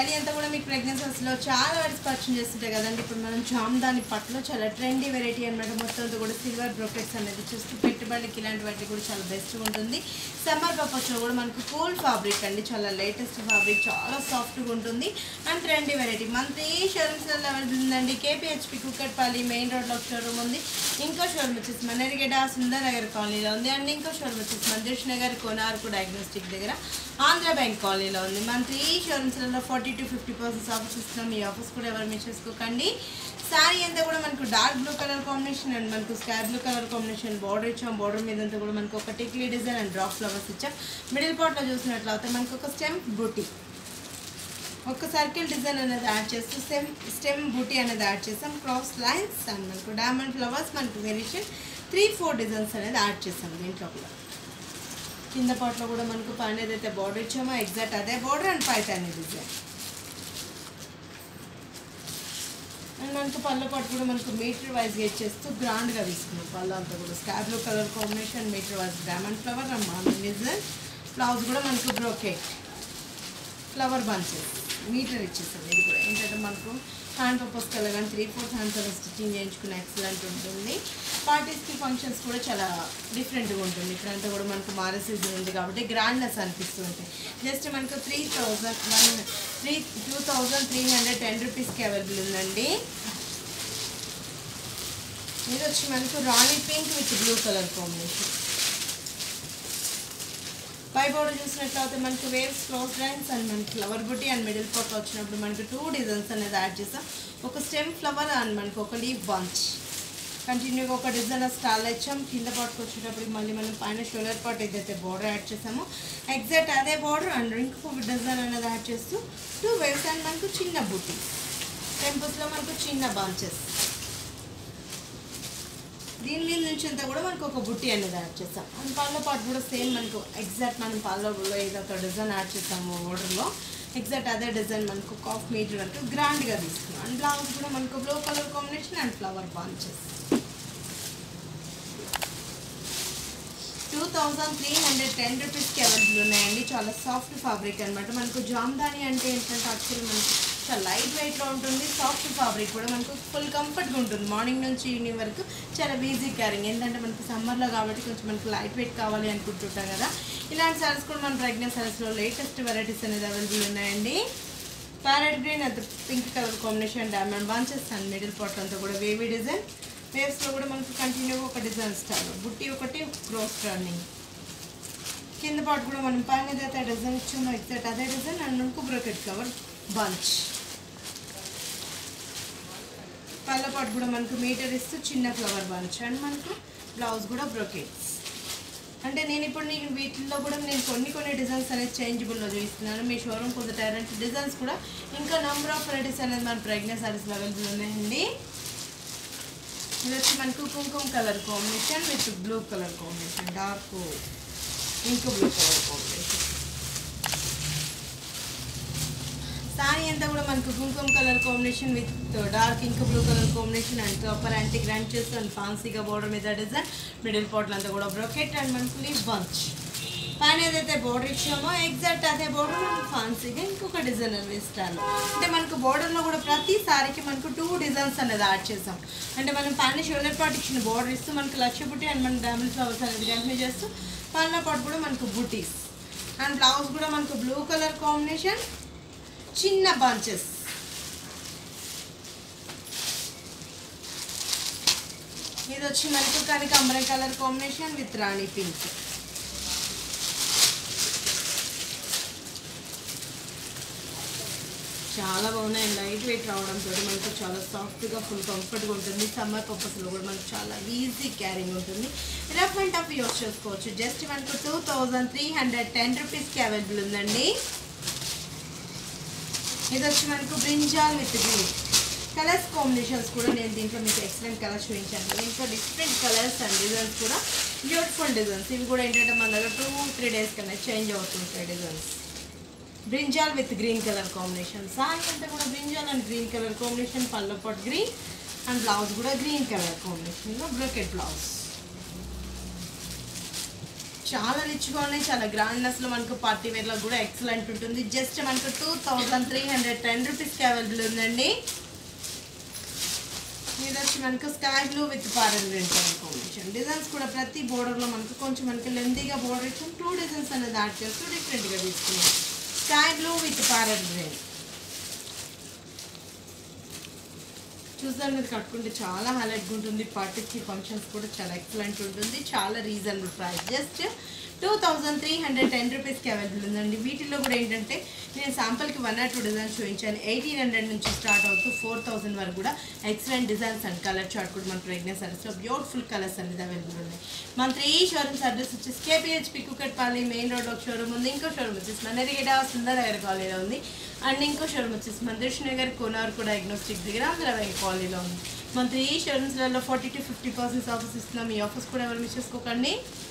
daily అంతా కూడా మీకు ప్రెగ్నెన్సీస్లో చాలా వెరైటీస్ పర్చేస్ చేస్తుంటాయి కదండి ఇప్పుడు మనం జామ్దాని పట్టులో చాలా ట్రెండీ వెరైటీ అనమాట మొత్తం అంతా కూడా సిల్వర్ బ్రోకెట్స్ అనేది చూస్తూ పెట్టుబడికి ఇలాంటి వాటికి కూడా చాలా బెస్ట్గా ఉంటుంది సమ్మర్ పర్పస్లో కూడా మనకు కూల్ ఫ్యాబ్రిక్ అండి చాలా లేటెస్ట్ ఫ్యాబ్రిక్ చాలా సాఫ్ట్గా ఉంటుంది అండ్ ట్రెండీ వెరైటీ మన త్రీ షోరూమ్స్లో అవైలబుల్ ఉందండి కేపీహెచ్పి కుక్కట్పల్లి మెయిన్ రోడ్లో ఒక షోరూమ్ ఉంది ఇంకో షోరూమ్ వచ్చేసి మనేరిగడ్డ సుందర్ నగర్ కాలనీలో ఉంది అండ్ ఇంకో షోరూమ్ వచ్చేసి మంజేష్ నగర్ కోనార్కు డయాగ్నోస్టిక్ దగ్గర ఆంధ్ర బ్యాంక్ కాలనీలో ఉంది మన త్రీ షోరూమ్స్లలో forty to fifty percent offers ఇస్తున్నాం ఈ ఆఫర్స్ కూడా ఎవరు మిస్ చేసుకోకండి శారీ అంతా కూడా మనకు dark blue colour combination and మనకు sky blue colour combination border ఇచ్చాం బార్డర్ మీద అంతా కూడా మనకు ఒక tikli design and drop flowers ఇచ్చాం మిడిల్ పార్ట్లో చూసినట్లయితే మనకు ఒక స్టెమ్ బూటీ ఒక సర్కిల్ డిజైన్ అనేది యాడ్ చేస్తూ స్టెమ్ స్టెమ్ బూటీ అనేది యాడ్ చేసాం క్రాస్ లైన్స్ అండ్ మనకు డైమండ్ ఫ్లవర్స్ మనకు వేరియేషన్ త్రీ ఫోర్ డిజైన్స్ అనేది యాడ్ చేసాం దీంట్లో కూడా కింద పాటలో కూడా మనకు పైన ఏదైతే బార్డర్ ఇచ్చామో ఎగ్జాక్ట్ అదే బార్డర్ అండ్ పైట అనే డిజైన్ అండ్ మనకు పళ్ళ పాటు కూడా మనకు మీటర్ వైజ్గా ఇచ్చేస్తూ గ్రాండ్గా తీసుకున్నాం పళ్ళు అంతా కూడా sky blue colour combination meter wise diamond flower and morning design blouse కూడా మనకు బ్రోకెట్ ఫ్లవర్ బంచెస్ మీటర్ ఇచ్చేసాం ఇది కూడా ఏంటంటే మనకు హ్యాండ్ పర్పస్ కలర్ కానీ three fourth hand colour stitching చేయించుకునే ఎక్సలెంట్ ఉంటుంది పార్టీస్కి ఫంక్షన్స్ కూడా చాలా డిఫరెంట్గా ఉంటుంది ఇప్పుడంతా కూడా మనకు మారే సీజన్ ఉంది కాబట్టి గ్రాండ్నెస్ అనిపిస్తూ ఉంటాయి జస్ట్ మనకు three thousand one three two thousand three hundred ten రూపీస్కి అవైలబుల్ ఉందండి ఇది వచ్చి మనకు rani pink with blue colour combination పై బోర్డర్ చూసినట్లయితే మనకి వేవ్స్ క్లోజ్ లైన్స్ అండ్ మనకి flower buti and middle part వచ్చినప్పుడు మనకి టూ డిజైన్స్ అనేది యాడ్ చేసాం ఒక స్టెమ్ ఫ్లవర్ అండ్ మనకి ఒక లీఫ్ బంచ్ కంటిన్యూగా ఒక డిజైన్ స్టాల్ ఇచ్చాం కింద పార్ట్కి వచ్చేటప్పుడు మళ్ళీ మనం పైన షోల్డర్ పార్ట్ ఏదైతే బోర్డర్ యాడ్ చేసామో ఎగ్జాక్ట్ అదే బోర్డర్ అండ్ ఇంకొక డిజైన్ అనేది యాడ్ చేస్తూ టూ వేవ్స్ అండ్ మనకు చిన్న బుట్టి టెంపుల్స్లో మనకు చిన్న బంచెస్ దీని మీద నుంచి అంతా కూడా మనకు ఒక బుట్టి అనేది యాడ్ చేస్తాం అండ్ పళ్ళ పాటు కూడా సేమ్ మనకు ఎగ్జాక్ట్ మనం పళ్ళలో ఏదో ఒక డిజైన్ యాడ్ చేస్తాము ఆర్డర్లో ఎగ్జాక్ట్ అదే డిజైన్ మనకు కాఫ్ మీటర్ వరకు గ్రాండ్గా తీసుకున్నాం అండ్ బ్లౌజ్ కూడా మనకు blue colour combination and flower bunches two thousand three hundred ten రూపీస్కి అవైలబుల్ ఉన్నాయండి చాలా సాఫ్ట్ ఫ్యాబ్రిక్ అనమాట మనకు జామ్దాని అంటే ఏంటంటే యాక్చువల్లీ మనకు చాలా లైట్ వెయిట్లో ఉంటుంది సాఫ్ట్ ఫ్యాబ్రిక్ కూడా మనకు ఫుల్ కంఫర్ట్గా ఉంటుంది మార్నింగ్ నుంచి ఈవినింగ్ వరకు చాలా ఈజీ క్యారింగ్ ఏంటంటే మనకు సమ్మర్లో కాబట్టి కొంచెం మనకు లైట్ వెయిట్ కావాలి అనుకుంటుంటాం కదా ఇలాంటి సారీస్ కూడా మన ప్రెగ్నెంట్ సారీస్లో లేటెస్ట్ వెరైటీస్ అనేది అవైలబుల్ ఉన్నాయండి ప్యారెట్ గ్రీన్ అంత pink colour combination diamond bunches and middle part అంతా కూడా వేవీ డిజైన్ వేవ్స్లో కూడా మనకు కంటిన్యూగా ఒక డిజైన్ స్టార్ బుట్టి ఒకటి క్రోస్ టర్నింగ్ కింద పార్ట్ కూడా మనం పైన ఏదైతే డిజైన్ ఇచ్చామో ఎగ్జాక్ట్ అదే డిజైన్ అండ్ మనకు బ్రోకెట్ కవర్ బంచ్ పళ్ళ పాటు కూడా మనకు మీటర్ ఇస్తూ చిన్న ఫ్లవర్ బంచ్ అండ్ మనకు బ్లౌజ్ కూడా బ్రోకెట్స్ అంటే నేను ఇప్పుడు నేను వీటిల్లో కూడా నేను కొన్ని కొన్ని డిజైన్స్ అనేది చేంజబుల్లో చూపిస్తున్నాను మీ షోరూమ్ కుదురుతారంటే డిజైన్స్ కూడా ఇంకా నెంబర్ ఆఫ్ వెరైటీస్ అనేది మన ప్రెగ్నెంట్ సారీస్ అవైలబుల్ ఉన్నాయండి ఇది వచ్చి మనకు కుంకుమ colour combination with blue colour combination dark ఇంకో బ్లూ కలర్ కాంబినేషన్ సారీ అంతా కూడా మనకు కుంకుమ colour combination with dark ink blue colour combination and proper anti grand చేస్తూ అండ్ ఫాన్సీగా బోర్డర్ మీద డిజైన్ మిడిల్ పార్ట్లు అంతా కూడా బ్రోకెట్ అండ్ మనకు లీఫ్ బంచ్ పైన ఏదైతే బోర్డర్ ఇచ్చామో ఎగ్జాక్ట్ అదే బోర్డర్ మనకు ఫాన్సీగా ఇంకొక డిజైన్ అనేది ఇస్తాను అంటే మనకు బోర్డర్లో కూడా ప్రతి సారీకి మనకు టూ డిజైన్స్ అనేది యాడ్ చేసాం అంటే మనం పైన షోల్డర్ పార్ట్ ఇచ్చిన బోర్డర్ ఇస్తూ మనకు లక్ష బుట్టి అండ్ మన డైమండ్ ఫ్లవర్స్ అనేది కంటిన్యూ చేస్తూ పళ్ళ పాటు కూడా మనకు బుటీస్ అండ్ బ్లౌజ్ కూడా మనకు బ్లూ కలర్ కాంబినేషన్ చిన్న బంచెస్ ఇది వచ్చి మనకు కనకాంబరం colour combination with rani pink చాలా బాగున్నాయి లైట్ వెయిట్ రావడంతో మనకు చాలా సాఫ్ట్గా ఫుల్ కంఫర్ట్గా ఉంటుంది సమ్మర్ పర్పస్లో కూడా మనకు చాలా ఈజీ క్యారింగ్ ఉంటుంది రఫ్ అండ్ టఫ్ యూస్ చేసుకోవచ్చు జస్ట్ మనకు two thousand three hundred ten రూపీస్కి అవైలబుల్ ఉందండి ఇది వచ్చి మనకు brinjal with green colours combinations కూడా నేను దీంట్లో మీకు ఎక్సలెంట్ కలర్స్ చూపించాను దీంట్లో డిఫరెంట్ కలర్స్ అండ్ డిజైన్స్ కూడా బ్యూటిఫుల్ డిజైన్స్ ఇవి కూడా ఏంటంటే మన దగ్గర టూ త్రీ డేస్ కన్నా చేంజ్ అవుతుంటాయి designs brinjal with green colour combination sari అంతా కూడా brinjal and green colour combination పళ్ళ పాట్ గ్రీన్ అండ్ బ్లౌజ్ కూడా గ్రీన్ కలర్ కాంబినేషన్లో బ్రోకెట్ బ్లౌజ్ చాలా రిచ్గా ఉన్నాయి చాలా గ్రాండ్నెస్లో మనకు పార్టీ వేర్లో కూడా ఎక్సలెంట్ ఉంటుంది జస్ట్ మనకు two thousand three hundred ten రూపీస్కి అవైలబుల్ ఉందండి ఇది వచ్చి మనకు sky blue with parrot green colour combination designs కూడా ప్రతి బోర్డర్లో మనకు కొంచెం మనకి లెంతీగా బోర్డర్ ఇచ్చాం టూ డిజైన్స్ అనేది యాడ్ చేస్తూ డిఫరెంట్గా తీసుకున్నాం sky blue with parrot green చూసాను మీరు కట్టుకుంటే చాలా హైలైట్గా ఉంటుంది పార్టీకి ఫంక్షన్స్ కూడా చాలా ఎక్సలెంట్ ఉంటుంది చాలా reasonable price just two thousand three hundred ten రూపీస్కి అవైలబుల్ ఉందండి వీటిలో కూడా ఏంటంటే నేను శాంపుల్కి వన్ ఆర్ టూ డిజైన్స్ చూపించాను ఎయిటీన్ హండ్రెడ్ నుంచి స్టార్ట్ అవుతూ ఫోర్ థౌసండ్ వరకు కూడా excellent designs and colour chart కూడా మన ప్రెగ్నెన్స్ సర్వీస్లో బ్యూటిఫుల్ కలర్స్ అనేది అవైలబుల్ ఉన్నాయి మన త్రీ షోరూమ్స్ అడ్రస్ వచ్చేసి కేపీహెచ్పి కుక్కట్పల్లి మెయిన్ రోడ్ ఒక షోరూమ్ ఉంది ఇంకో షోరూమ్ వచ్చేసి మనరిగడ సుందరనగర్ కాలనీలో ఉంది అండ్ ఇంకో షోరూమ్ వచ్చేసి మన దృష్టి నగర్ కోనార్ కూడా డయాగ్నోస్టిక్ దగ్గర ఆంధ్రవై కాలనీలో ఉంది మన త్రీ షోరూమ్స్లలో forty to fifty percent offers ఇస్తున్నాం ఈ ఆఫర్స్ కూడా ఎవరు మిస్ చేసుకోకండి